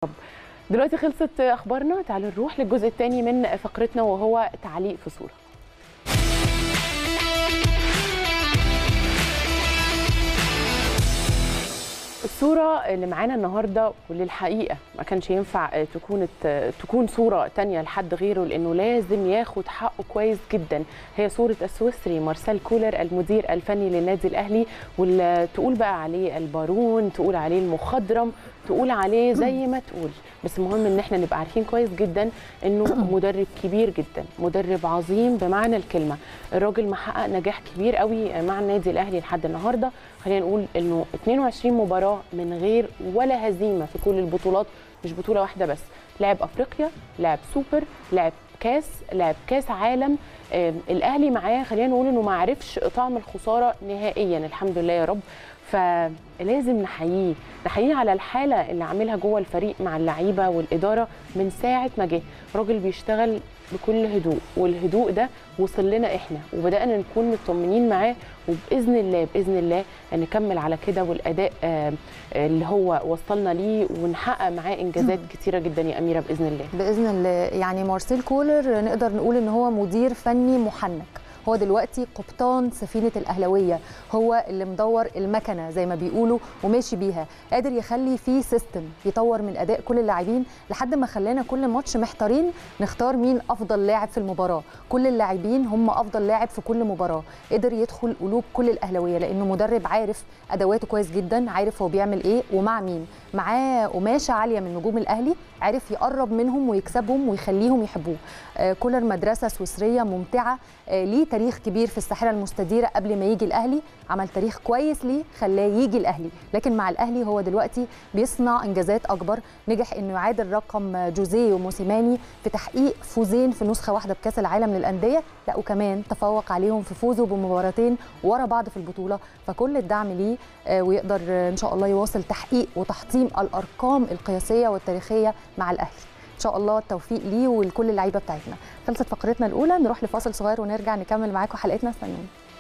دلوقتي خلصت اخبارنا تعالوا نروح للجزء الثاني من فقرتنا وهو تعليق في صوره الصورة اللي معانا النهاردة واللي الحقيقة ما كانش ينفع تكون تكون صورة تانية لحد غيره لأنه لازم ياخد حقه كويس جدا هي صورة السويسري مارسيل كولر المدير الفني للنادي الأهلي واللي تقول بقى عليه البارون تقول عليه المخضرم تقول عليه زي ما تقول بس المهم ان احنا نبقى عارفين كويس جدا انه مدرب كبير جدا مدرب عظيم بمعنى الكلمه الراجل محقق نجاح كبير قوي مع النادي الاهلي لحد النهارده خلينا نقول انه 22 مباراه من غير ولا هزيمه في كل البطولات مش بطوله واحده بس لعب افريقيا لعب سوبر لعب كاس لعب كاس عالم آه الاهلي معاه خلينا نقول انه ما عرفش طعم الخساره نهائيا الحمد لله يا رب فلازم نحييه نحييه على الحاله اللي عاملها جوه الفريق مع اللعيبه والاداره من ساعه ما جه راجل بيشتغل بكل هدوء والهدوء ده وصل لنا احنا وبدانا نكون مطمنين معاه وباذن الله باذن الله نكمل على كده والاداء اللي هو وصلنا ليه ونحقق معاه انجازات كتيره جدا يا اميره باذن الله باذن الله يعني مارسيل كولر نقدر نقول ان هو مدير فني محنك هو دلوقتي قبطان سفينه الاهلاويه هو اللي مدور المكنه زي ما بيقولوا وماشي بيها قادر يخلي فيه سيستم يطور من اداء كل اللاعبين لحد ما خلانا كل ماتش محتارين نختار مين افضل لاعب في المباراه كل اللاعبين هم افضل لاعب في كل مباراه قدر يدخل قلوب كل الاهلاويه لانه مدرب عارف ادواته كويس جدا عارف هو بيعمل ايه ومع مين معاه قماشه عاليه من نجوم الاهلي عارف يقرب منهم ويكسبهم ويخليهم يحبوه آه كولر مدرسه سويسريه ممتعه آه ليه تاريخ كبير في الساحره المستديره قبل ما يجي الاهلي عمل تاريخ كويس ليه خلاه يجي الاهلي لكن مع الاهلي هو دلوقتي بيصنع انجازات اكبر نجح انه يعادل رقم جوزيه وموسيماني في تحقيق فوزين في نسخه واحده بكاس العالم للانديه لا وكمان تفوق عليهم في فوزه بمباراتين ورا بعض في البطوله فكل الدعم ليه آه ويقدر ان شاء الله يواصل تحقيق وتحطيم الارقام القياسيه والتاريخيه مع الاهلي ان شاء الله التوفيق ليه ولكل اللعيبه بتاعتنا خلصت فقرتنا الاولى نروح لفاصل صغير ونرجع نكمل معاكم حلقتنا استنونا